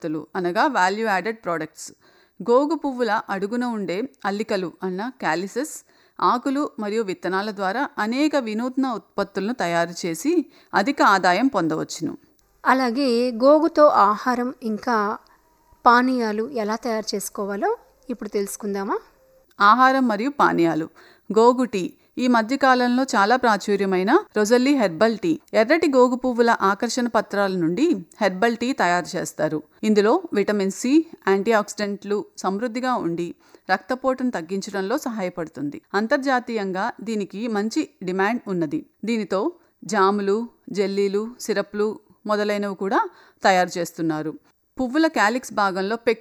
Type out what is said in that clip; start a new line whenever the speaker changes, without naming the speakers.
ఉత్పత్తులు అనగా value added products గోగు పువ్వుల అడుగున ఉండే అల్లికలు అన్న క్యాలిసెస్ ఆకులు మరియు విత్తనాల ద్వారా అనేక వినూత్న ఉత్పత్తులను తయారు చేసి అధిక ఆదాయం పొందవచ్చును
అలాగే గోగుతో ఆహారం ఇంకా పానీయాలు ఎలా తయారు చేసుకోవాలో ఇప్పుడు తెలుసుకుందామా
ఆహారం మరియు పానీయాలు గోగు టీ ఈ మధ్యకాలంలో చాలా ప్రాచుర్యమైన రొజల్లీ హెర్బల్ టీ ఎర్రటి గోగు పువ్వుల ఆకర్షణ పత్రాల నుండి హెర్బల్ టీ తయారు చేస్తారు ఇందులో విటమిన్ సి యాంటీ ఆక్సిడెంట్లు సమృద్ధిగా ఉండి రక్తపోటును తగ్గించడంలో సహాయపడుతుంది అంతర్జాతీయంగా దీనికి మంచి డిమాండ్ ఉన్నది దీనితో జాములు జెల్లీలు సిరప్లు మొదలైనవి కూడా తయారు చేస్తున్నారు పువ్వుల క్యాలిక్స్ భాగంలో పెక్